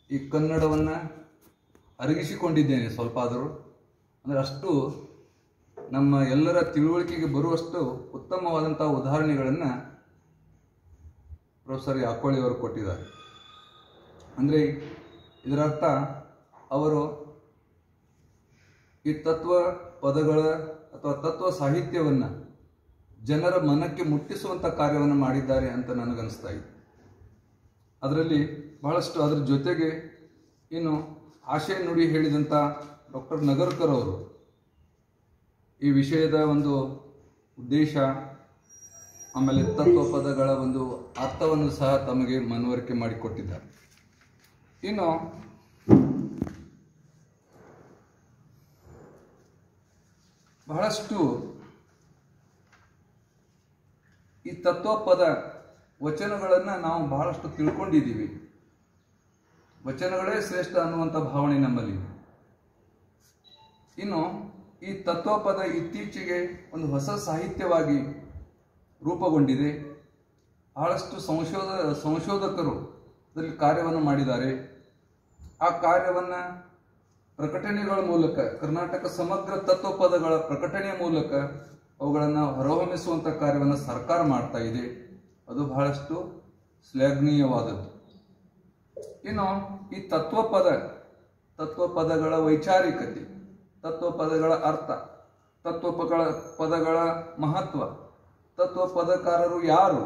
ಈ ಕನ್ನಡವನ್ನು ಅರಗಿಸಿಕೊಂಡಿದ್ದೇನೆ ಸ್ವಲ್ಪ ಆದರೂ ಅಂದರೆ ಅಷ್ಟು ನಮ್ಮ ಎಲ್ಲರ ತಿಳುವಳಿಕೆಗೆ ಬರುವಷ್ಟು ಉತ್ತಮವಾದಂಥ ಉದಾಹರಣೆಗಳನ್ನು ಪ್ರೊಫೆಸರ್ ಯಾಕೋಳಿ ಅವರು ಕೊಟ್ಟಿದ್ದಾರೆ ಅಂದರೆ ಇದರರ್ಥ ಅವರು ಈ ತತ್ವ ಪದಗಳ ಅಥವಾ ತತ್ವ ಸಾಹಿತ್ಯವನ್ನು ಜನರ ಮನಕ್ಕೆ ಮುಟ್ಟಿಸುವಂಥ ಕಾರ್ಯವನ್ನು ಮಾಡಿದ್ದಾರೆ ಅಂತ ನನಗನ್ನಿಸ್ತಾ ಇದೆ ಅದರಲ್ಲಿ ಬಹಳಷ್ಟು ಅದರ ಜೊತೆಗೆ ಇನ್ನು ಆಶಯ ನುಡಿ ಹೇಳಿದಂಥ ಡಾಕ್ಟರ್ ನಗರ್ಕರ್ ಅವರು ಈ ವಿಷಯದ ಒಂದು ಉದ್ದೇಶ ಆಮೇಲೆ ತತ್ವ ಪದಗಳ ಒಂದು ಅರ್ಥವನ್ನು ಸಹ ತಮಗೆ ಮನವರಿಕೆ ಮಾಡಿಕೊಟ್ಟಿದ್ದಾರೆ ಇನ್ನು ಬಹಳಷ್ಟು ಈ ತತ್ವಪದ ವಚನಗಳನ್ನು ನಾವು ಬಹಳಷ್ಟು ತಿಳ್ಕೊಂಡಿದ್ದೀವಿ ವಚನಗಳೇ ಶ್ರೇಷ್ಠ ಅನ್ನುವಂಥ ಭಾವನೆ ನಮ್ಮಲ್ಲಿ ಇನ್ನು ಈ ತತ್ವಪದ ಇತ್ತೀಚೆಗೆ ಒಂದು ಹೊಸ ಸಾಹಿತ್ಯವಾಗಿ ರೂಪುಗೊಂಡಿದೆ ಬಹಳಷ್ಟು ಸಂಶೋಧ ಸಂಶೋಧಕರು ಅದರಲ್ಲಿ ಕಾರ್ಯವನ್ನು ಮಾಡಿದ್ದಾರೆ ಆ ಕಾರ್ಯವನ್ನು ಪ್ರಕಟಣೆಗಳ ಮೂಲಕ ಕರ್ನಾಟಕ ಸಮಗ್ರ ತತ್ವಪದಗಳ ಪ್ರಕಟಣೆಯ ಮೂಲಕ ಅವುಗಳನ್ನು ಹೊರಹೊಮ್ಮಿಸುವಂಥ ಕಾರ್ಯವನ್ನು ಸರ್ಕಾರ ಮಾಡ್ತಾ ಇದೆ ಅದು ಬಹಳಷ್ಟು ಶ್ಲಾಘನೀಯವಾದದ್ದು ಇನ್ನು ಈ ತತ್ವಪದ ತತ್ವಪದಗಳ ವೈಚಾರಿಕತೆ ತತ್ವಪದಗಳ ಅರ್ಥ ತತ್ವಪಗಳ ಪದಗಳ ಮಹತ್ವ ತತ್ವಪದಕಾರರು ಯಾರು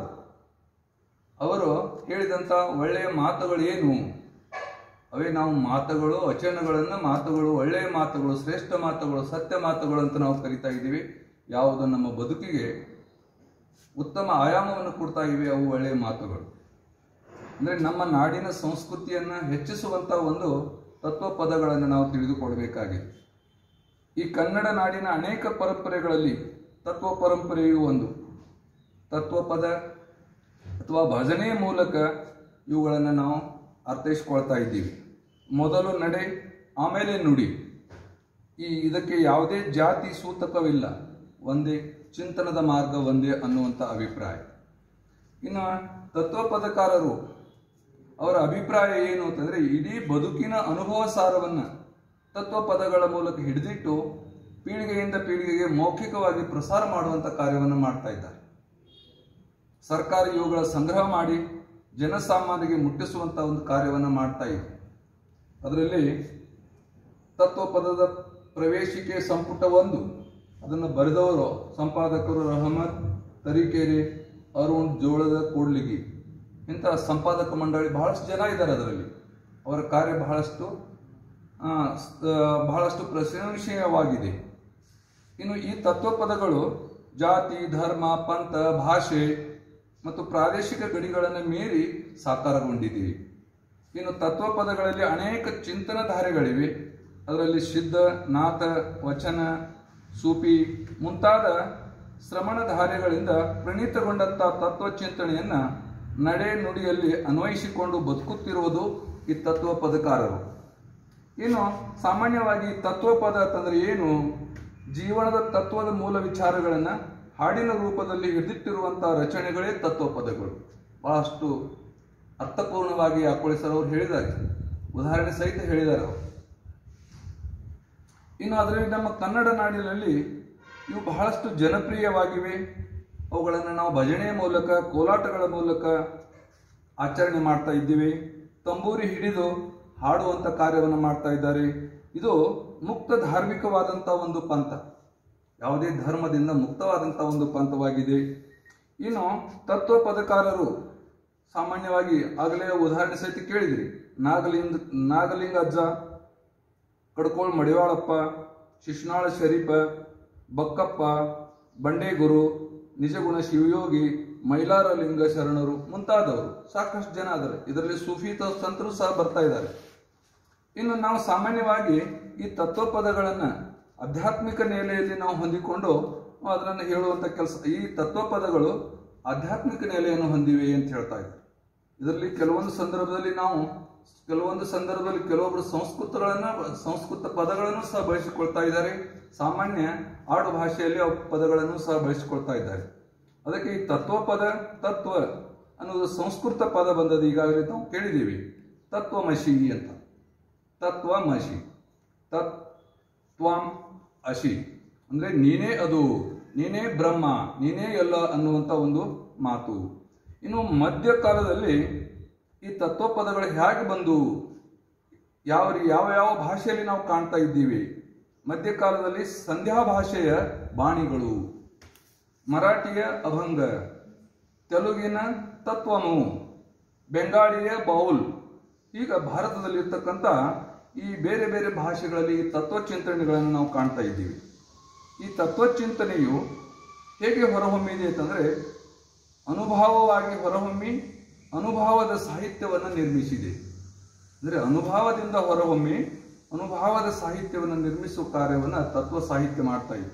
ಅವರು ಹೇಳಿದಂಥ ಒಳ್ಳೆಯ ಮಾತುಗಳು ಏನು ಅವೇ ನಾವು ಮಾತುಗಳು ವಚನಗಳನ್ನು ಮಾತುಗಳು ಒಳ್ಳೆಯ ಮಾತುಗಳು ಶ್ರೇಷ್ಠ ಮಾತುಗಳು ಸತ್ಯ ಮಾತುಗಳು ಅಂತ ನಾವು ಕರಿತಾ ಇದ್ದೀವಿ ಯಾವುದು ನಮ್ಮ ಬದುಕಿಗೆ ಉತ್ತಮ ಆಯಾಮವನ್ನು ಕೊಡ್ತಾ ಇವೆ ಅವು ಒಳ್ಳೆಯ ಮಾತುಗಳು ಅಂದರೆ ನಮ್ಮ ನಾಡಿನ ಸಂಸ್ಕೃತಿಯನ್ನು ಹೆಚ್ಚಿಸುವಂಥ ಒಂದು ತತ್ವ ಪದಗಳನ್ನು ನಾವು ತಿಳಿದುಕೊಳ್ಬೇಕಾಗಿದೆ ಈ ಕನ್ನಡ ನಾಡಿನ ಅನೇಕ ಪರಂಪರೆಗಳಲ್ಲಿ ತತ್ವ ಪರಂಪರೆಯು ಒಂದು ತತ್ವಪದ ಅಥವಾ ಭಜನೆಯ ಮೂಲಕ ಇವುಗಳನ್ನು ನಾವು ಅರ್ಥೈಸ್ಕೊಳ್ತಾ ಇದ್ದೀವಿ ಮೊದಲು ನಡೆ ಆಮೇಲೆ ನುಡಿ ಈ ಇದಕ್ಕೆ ಯಾವುದೇ ಜಾತಿ ಸೂತಕವಿಲ್ಲ ಒಂದೇ ಚಿಂತನದ ಮಾರ್ಗ ಒಂದೇ ಅನ್ನುವಂಥ ಅಭಿಪ್ರಾಯ ಇನ್ನು ತತ್ವಪದಕಾರರು ಅವರ ಅಭಿಪ್ರಾಯ ಏನು ಅಂತಂದ್ರೆ ಇಡೀ ಬದುಕಿನ ಅನುಭವ ಸಾರವನ್ನು ತತ್ವಪದಗಳ ಮೂಲಕ ಹಿಡಿದಿಟ್ಟು ಪೀಳಿಗೆಯಿಂದ ಪೀಳಿಗೆಗೆ ಮೌಖಿಕವಾಗಿ ಪ್ರಸಾರ ಮಾಡುವಂಥ ಕಾರ್ಯವನ್ನು ಮಾಡ್ತಾ ಇದ್ದಾರೆ ಸರ್ಕಾರ ಇವುಗಳ ಸಂಗ್ರಹ ಮಾಡಿ ಜನಸಾಮಾನ್ಯರಿಗೆ ಮುಟ್ಟಿಸುವಂಥ ಒಂದು ಕಾರ್ಯವನ್ನು ಮಾಡ್ತಾ ಇದೆ ಅದರಲ್ಲಿ ತತ್ವಪದದ ಪ್ರವೇಶಿಕೆ ಸಂಪುಟ ಒಂದು ಅದನ್ನು ಬರೆದವರು ಸಂಪಾದಕರು ರಹಮತ್ ತರೀಕೆರೆ ಅರುಣ್ ಜೋಳದ ಕೂಡ್ಲಿಗಿ ಇಂತಹ ಸಂಪಾದಕ ಮಂಡಳಿ ಬಹಳಷ್ಟು ಜನ ಇದ್ದಾರೆ ಅದರಲ್ಲಿ ಅವರ ಕಾರ್ಯ ಬಹಳಷ್ಟು ಆ, ಸ್- ಆ, ಬಹಳಷ್ಟು ಪ್ರಶಂಸನೀಯವಾಗಿದೆ ಇನ್ನು ಈ ತತ್ವಪದಗಳು ಜಾತಿ ಧರ್ಮ ಪಂಥ ಭಾಷೆ ಮತ್ತು ಪ್ರಾದೇಶಿಕ ಗಡಿಗಳನ್ನು ಮೀರಿ ಸಾಕಾರಗೊಂಡಿದ್ದೀವಿ ಇನ್ನು ತತ್ವಪದಗಳಲ್ಲಿ ಅನೇಕ ಚಿಂತನಧಾರೆಗಳಿವೆ ಅದರಲ್ಲಿ ಸಿದ್ಧ ನಾಥ ವಚನ ಸೂಫಿ ಮುಂತಾದ ಶ್ರಮಣಧಾರೆಗಳಿಂದ ಪ್ರಣೀತಗೊಂಡಂಥ ತತ್ವ ಚಿಂತನೆಯನ್ನು ನಡೆ ನುಡಿಯಲ್ಲಿ ಅನ್ವಯಿಸಿಕೊಂಡು ಬದುಕುತ್ತಿರುವುದು ಈ ತತ್ವ ಪದಕಾರರು ಇನ್ನು ಸಾಮಾನ್ಯವಾಗಿ ತತ್ವಪದ ಅಂತಂದ್ರೆ ಏನು ಜೀವನದ ತತ್ವದ ಮೂಲ ವಿಚಾರಗಳನ್ನು ಹಾಡಿನ ರೂಪದಲ್ಲಿ ಹಿಡಿದಿಟ್ಟಿರುವಂತಹ ರಚನೆಗಳೇ ತತ್ವಪದಗಳು ಬಹಳಷ್ಟು ಅರ್ಥಪೂರ್ಣವಾಗಿ ಅಕ್ಕೋಳಿಸರ್ ಅವರು ಹೇಳಿದ್ದಾರೆ ಉದಾಹರಣೆ ಸಹಿತ ಹೇಳಿದ್ದಾರೆ ಅವರು ಇನ್ನು ಅದರಲ್ಲಿ ನಮ್ಮ ಕನ್ನಡ ನಾಡಿನಲ್ಲಿ ಇವು ಬಹಳಷ್ಟು ಜನಪ್ರಿಯವಾಗಿವೆ ಅವುಗಳನ್ನು ನಾವು ಭಜನೆಯ ಮೂಲಕ ಕೋಲಾಟಗಳ ಮೂಲಕ ಆಚರಣೆ ಮಾಡ್ತಾ ಇದ್ದೀವಿ ತಂಬೂರಿ ಹಿಡಿದು ಹಾಡುವಂಥ ಕಾರ್ಯವನ್ನು ಮಾಡ್ತಾ ಇದ್ದಾರೆ ಇದು ಮುಕ್ತ ಧಾರ್ಮಿಕವಾದಂಥ ಒಂದು ಪಂಥ ಯಾವುದೇ ಧರ್ಮದಿಂದ ಮುಕ್ತವಾದಂಥ ಒಂದು ಪಂಥವಾಗಿದೆ ಇನ್ನು ತತ್ವ ಪದಕಾರರು ಸಾಮಾನ್ಯವಾಗಿ ಆಗಲೇ ಉದಾಹರಣೆ ಸಹಿತ ಕೇಳಿದಿರಿ ನಾಗಲಿಂಗ ನಾಗಲಿಂಗ ಅಜ್ಜ ಕಡ್ಕೋಳ್ ಮಡಿವಾಳಪ್ಪ ಶಿಶ್ನಾಳ ಶರೀಫ ಬಕ್ಕಪ್ಪ ಬಂಡೇಗುರು ನಿಜಗುಣ ಶಿವಯೋಗಿ ಮೈಲಾರಲಿಂಗ ಶರಣರು ಮುಂತಾದವರು ಸಾಕಷ್ಟು ಜನ ಆದರೆ ಇದರಲ್ಲಿ ಸೂಫಿ ತ- ಸಂತರು ಸಹ ಬರ್ತಾ ಇದ್ದಾರೆ ಇನ್ನು ನಾವು ಸಾಮಾನ್ಯವಾಗಿ ಈ ತತ್ವಪದಗಳನ್ನು ಆಧ್ಯಾತ್ಮಿಕ ನೆಲೆಯಲ್ಲಿ ನಾವು ಹೊಂದಿಕೊಂಡು ಅದನ್ನು ಹೇಳುವಂಥ ಕೆಲಸ ಈ ತತ್ವಪದಗಳು ಆಧ್ಯಾತ್ಮಿಕ ನೆಲೆಯನ್ನು ಹೊಂದಿವೆ ಅಂತ ಹೇಳ್ತಾ ಇದ್ದಾರೆ ಇದರಲ್ಲಿ ಕೆಲವೊಂದು ಸಂದರ್ಭದಲ್ಲಿ ನಾವು ಕೆಲವೊಂದು ಸಂದರ್ಭದಲ್ಲಿ ಕೆಲವೊಬ್ಬರು ಸಂಸ್ಕೃತಗಳನ್ನ ಸಂಸ್ಕೃತ ಪದಗಳನ್ನು ಸಹ ಬಳಸಿಕೊಳ್ತಾ ಇದ್ದಾರೆ ಸಾಮಾನ್ಯ ಆಡು ಭಾಷೆಯಲ್ಲಿ ಅವು ಪದಗಳನ್ನು ಸಹ ಬಳಸಿಕೊಳ್ತಾ ಇದ್ದಾರೆ ಅದಕ್ಕೆ ಈ ತತ್ವಪದ ತತ್ವ ಅನ್ನೋದು ಸಂಸ್ಕೃತ ಪದ ಬಂದದ್ದು ಈಗಾಗಲೇ ನಾವು ಕೇಳಿದ್ದೀವಿ ತತ್ವಮಸಿ ಅಂತ ತತ್ವಮಸಿ ತತ್ ತ್ವಾಂ ಅಸಿ ಅಂದ್ರೆ ನೀನೇ ಅದು ನೀನೇ ಬ್ರಹ್ಮ ನೀನೇ ಎಲ್ಲ ಅನ್ನುವಂಥ ಒಂದು ಮಾತು ಇನ್ನು ಮಧ್ಯಕಾಲದಲ್ಲಿ ಈ ತತ್ವಪದಗಳು ಹೇಗೆ ಬಂದು ಯಾವ ರೀ- ಯಾವ ಯಾವ ಭಾಷೆಯಲ್ಲಿ ನಾವು ಕಾಣ್ತಾ ಇದ್ದೀವಿ ಮಧ್ಯಕಾಲದಲ್ಲಿ ಸಂಧ್ಯಾ ಭಾಷೆಯ ಬಾಣಿಗಳು ಮರಾಠಿಯ ಅಭಂಗ ತೆಲುಗಿನ ತತ್ವಮು ಬೆಂಗಾಳಿಯ ಬೌಲ್ ಈಗ ಭಾರತದಲ್ಲಿ ಇರ್ತಕ್ಕಂಥ ಈ ಬೇರೆ ಬೇರೆ ಭಾಷೆಗಳಲ್ಲಿ ಈ ತತ್ವಚಿಂತನೆಗಳನ್ನು ನಾವು ಕಾಣ್ತಾ ಇದ್ದೀವಿ ಈ ತತ್ವಚಿಂತನೆಯು ಹೇಗೆ ಹೊರಹೊಮ್ಮಿದೆ ಅಂತಂದರೆ ಅನುಭವವಾಗಿ ಹೊರಹೊಮ್ಮಿ ಅನುಭವದ ಸಾಹಿತ್ಯವನ್ನು ನಿರ್ಮಿಸಿದೆ ಅಂದರೆ ಅನುಭವದಿಂದ ಹೊರಹೊಮ್ಮಿ ಅನುಭವದ ಸಾಹಿತ್ಯವನ್ನು ನಿರ್ಮಿಸುವ ಕಾರ್ಯವನ್ನು ತತ್ವ ಸಾಹಿತ್ಯ ಮಾಡ್ತಾ ಇದೆ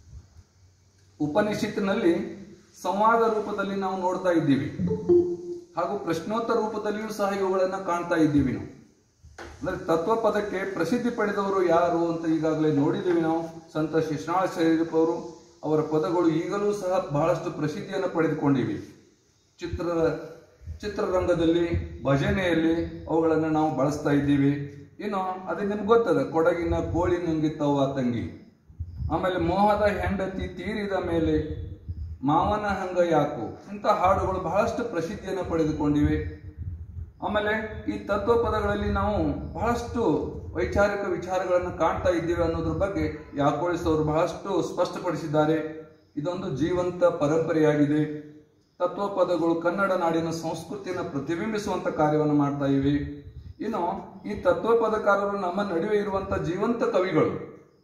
ಉಪನಿಷತ್ತಿನಲ್ಲಿ ಸಂವಾದ ರೂಪದಲ್ಲಿ ನಾವು ನೋಡ್ತಾ ಇದ್ದೀವಿ ಹಾಗೂ ಪ್ರಶ್ನೋತ್ತರ ರೂಪದಲ್ಲಿಯೂ ಸಹ ಇವುಗಳನ್ನು ಕಾಣ್ತಾ ಇದ್ದೀವಿ ನಾವು ಅಂದ್ರೆ ತತ್ವ ಪದಕ್ಕೆ ಪ್ರಸಿದ್ಧಿ ಪಡೆದವರು ಯಾರು ಅಂತ ಈಗಾಗಲೇ ನೋಡಿದ್ದೀವಿ ನಾವು ಸಂತ ಶಿಶಾಳ ಶರೀರಪ್ಪ ಅವರು ಅವರ ಪದಗಳು ಈಗಲೂ ಸಹ ಬಹಳಷ್ಟು ಪ್ರಸಿದ್ಧಿಯನ್ನು ಪಡೆದುಕೊಂಡಿವೆ ಚಿತ್ರ ಚಿತ್ರರಂಗದಲ್ಲಿ ಭಜನೆಯಲ್ಲಿ ಅವುಗಳನ್ನು ನಾವು ಬಳಸ್ತಾ ಇದ್ದೀವಿ ಇನ್ನು ಅದು ನಿಮ್ಗೆ ಗೊತ್ತದ ಕೊಡಗಿನ ಕೋಳಿ ನುಂಗಿತ್ತವ್ವ ತಂಗಿ ಆಮೇಲೆ ಮೋಹದ ಹೆಂಡತಿ ತೀರಿದ ಮೇಲೆ ಮಾವನ ಹಂಗ ಯಾಕು ಇಂಥ ಹಾಡುಗಳು ಬಹಳಷ್ಟು ಪ್ರಸಿದ್ಧಿಯನ್ನು ಪಡೆದುಕೊಂಡಿವೆ ಆಮೇಲೆ ಈ ತತ್ವ ಪದಗಳಲ್ಲಿ ನಾವು ಬಹಳಷ್ಟು ವೈಚಾರಿಕ ವಿಚಾರಗಳನ್ನು ಕಾಣ್ತಾ ಇದ್ದೀವಿ ಅನ್ನೋದ್ರ ಬಗ್ಗೆ ಯಾಕೋಳಿಸ್ ಅವರು ಬಹಳಷ್ಟು ಸ್ಪಷ್ಟಪಡಿಸಿದ್ದಾರೆ ಇದೊಂದು ಜೀವಂತ ಪರಂಪರೆಯಾಗಿದೆ ತತ್ವ ಪದಗಳು ಕನ್ನಡ ನಾಡಿನ ಸಂಸ್ಕೃತಿಯನ್ನು ಪ್ರತಿಬಿಂಬಿಸುವಂತ ಕಾರ್ಯವನ್ನು ಮಾಡ್ತಾ ಇವೆ ಇನ್ನು ಈ ತತ್ವ ಪದಕಾರರು ನಮ್ಮ ನಡುವೆ ಇರುವಂತ ಜೀವಂತ ಕವಿಗಳು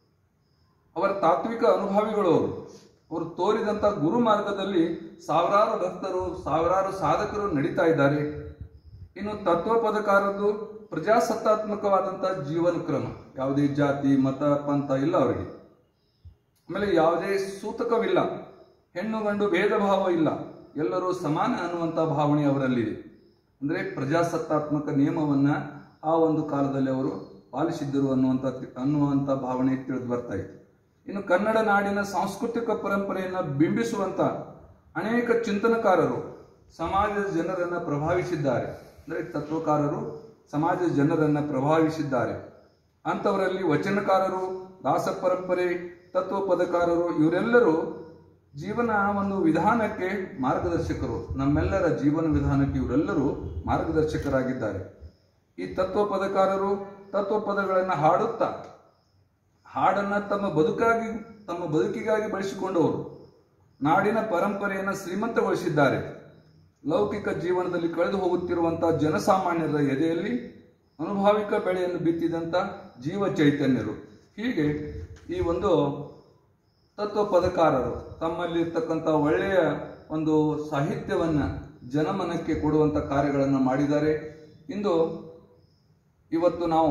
ಅವರ ತಾತ್ವಿಕ ಅನುಭವಿಗಳು ಅವರು ಅವರು ತೋರಿದಂತ ಗುರು ಮಾರ್ಗದಲ್ಲಿ ಸಾವಿರಾರು ಭಕ್ತರು ಸಾವಿರಾರು ಸಾಧಕರು ನಡೀತಾ ಇದ್ದಾರೆ ಇನ್ನು ತತ್ವ ಪದಕಾರದ್ದು ಪ್ರಜಾಸತ್ತಾತ್ಮಕವಾದಂತ ಜೀವನ ಕ್ರಮ ಯಾವುದೇ ಜಾತಿ ಮತ ಪಂಥ ಇಲ್ಲ ಅವರಿಗೆ ಆಮೇಲೆ ಯಾವುದೇ ಸೂತಕವಿಲ್ಲ ಹೆಣ್ಣು ಗಂಡು ಭೇದ ಭಾವ ಇಲ್ಲ ಎಲ್ಲರೂ ಸಮಾನ ಅನ್ನುವಂಥ ಭಾವನೆ ಅವರಲ್ಲಿದೆ ಅಂದರೆ ಪ್ರಜಾಸತ್ತಾತ್ಮಕ ನಿಯಮವನ್ನ ಆ ಒಂದು ಕಾಲದಲ್ಲಿ ಅವರು ಪಾಲಿಸಿದ್ದರು ಅನ್ನುವಂಥ ಅನ್ನುವಂಥ ಭಾವನೆ ತಿಳಿದು ಬರ್ತಾ ಇತ್ತು ಇನ್ನು ಕನ್ನಡ ನಾಡಿನ ಸಾಂಸ್ಕೃತಿಕ ಪರಂಪರೆಯನ್ನು ಬಿಂಬಿಸುವಂತ ಅನೇಕ ಚಿಂತನಕಾರರು ಸಮಾಜದ ಜನರನ್ನ ಪ್ರಭಾವಿಸಿದ್ದಾರೆ ಅಂದರೆ ತತ್ವಕಾರರು ಸಮಾಜದ ಜನರನ್ನ ಪ್ರಭಾವಿಸಿದ್ದಾರೆ ಅಂಥವರಲ್ಲಿ ವಚನಕಾರರು ದಾಸ ಪರಂಪರೆ ತತ್ವ ಪದಕಾರರು ಇವರೆಲ್ಲರೂ ಜೀವನ ಒಂದು ವಿಧಾನಕ್ಕೆ ಮಾರ್ಗದರ್ಶಕರು ನಮ್ಮೆಲ್ಲರ ಜೀವನ ವಿಧಾನಕ್ಕೆ ಇವರೆಲ್ಲರೂ ಮಾರ್ಗದರ್ಶಕರಾಗಿದ್ದಾರೆ ಈ ತತ್ವ ಪದಕಾರರು ತತ್ವ ಪದಗಳನ್ನು ಹಾಡುತ್ತಾ ಹಾಡನ್ನ ತಮ್ಮ ಬದುಕಾಗಿ ತಮ್ಮ ಬದುಕಿಗಾಗಿ ಬಳಸಿಕೊಂಡವರು ನಾಡಿನ ಪರಂಪರೆಯನ್ನು ಶ್ರೀಮಂತಗೊಳಿಸಿದ್ದಾರೆ ಲೌಕಿಕ ಜೀವನದಲ್ಲಿ ಕಳೆದು ಹೋಗುತ್ತಿರುವಂತಹ ಜನಸಾಮಾನ್ಯರ ಎದೆಯಲ್ಲಿ ಅನುಭಾವಿಕ ಬೆಳೆಯನ್ನು ಬಿತ್ತಿದಂತ ಜೀವ ಚೈತನ್ಯರು ಹೀಗೆ ಈ ಒಂದು ತತ್ವ ಪದಕಾರರು ತಮ್ಮಲ್ಲಿ ಇರ್ತಕ್ಕಂಥ ಒಳ್ಳೆಯ ಒಂದು ಸಾಹಿತ್ಯವನ್ನ ಜನಮನಕ್ಕೆ ಕೊಡುವಂತ ಕಾರ್ಯಗಳನ್ನು ಮಾಡಿದ್ದಾರೆ ಇಂದು ಇವತ್ತು ನಾವು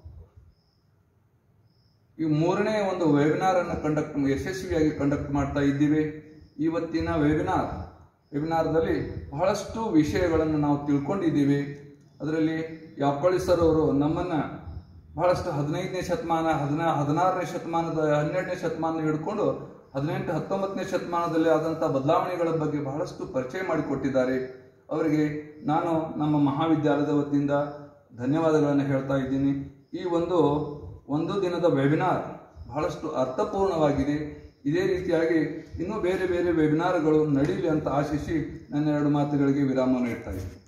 ಈ ಮೂರನೇ ಒಂದು ವೆಬಿನಾರ್ ಅನ್ನು ಕಂಡಕ್ಟ್ ಯಶಸ್ವಿಯಾಗಿ ಕಂಡಕ್ಟ್ ಮಾಡ್ತಾ ಇದ್ದೀವಿ ಇವತ್ತಿನ ವೆಬಿನಾರ್ ವೆಬಿನಾರ್ದಲ್ಲಿ ಬಹಳಷ್ಟು ವಿಷಯಗಳನ್ನು ನಾವು ತಿಳ್ಕೊಂಡಿದ್ದೀವಿ ಅದರಲ್ಲಿ ಯಾಪ್ಪಳಿ ಸರ್ ಅವರು ನಮ್ಮನ್ನ ಬಹಳಷ್ಟು ಹದಿನೈದನೇ ಶತಮಾನ ಹದಿನಾ ಹದಿನಾರನೇ ಶತಮಾನದ ಹನ್ನೆರಡನೇ ಶತಮಾನ ಹಿಡ್ಕೊಂಡು ಹದಿನೆಂಟು ಹತ್ತೊಂಬತ್ತನೇ ಶತಮಾನದಲ್ಲಿ ಆದಂಥ ಬದಲಾವಣೆಗಳ ಬಗ್ಗೆ ಬಹಳಷ್ಟು ಪರಿಚಯ ಮಾಡಿಕೊಟ್ಟಿದ್ದಾರೆ ಅವರಿಗೆ ನಾನು ನಮ್ಮ ಮಹಾವಿದ್ಯಾಲಯದ ವತಿಯಿಂದ ಧನ್ಯವಾದಗಳನ್ನು ಹೇಳ್ತಾ ಇದ್ದೀನಿ ಈ ಒಂದು ಒಂದು ದಿನದ ವೆಬಿನಾರ್ ಬಹಳಷ್ಟು ಅರ್ಥಪೂರ್ಣವಾಗಿದೆ ಇದೇ ರೀತಿಯಾಗಿ ಇನ್ನೂ ಬೇರೆ ಬೇರೆ ವೆಬಿನಾರ್ಗಳು ನಡೀಲಿ ಅಂತ ಆಶಿಸಿ ನನ್ನ ಎರಡು ಮಾತುಗಳಿಗೆ ವಿರಾಮ ನೀಡ್ತಾ ಇದ್ದೀನಿ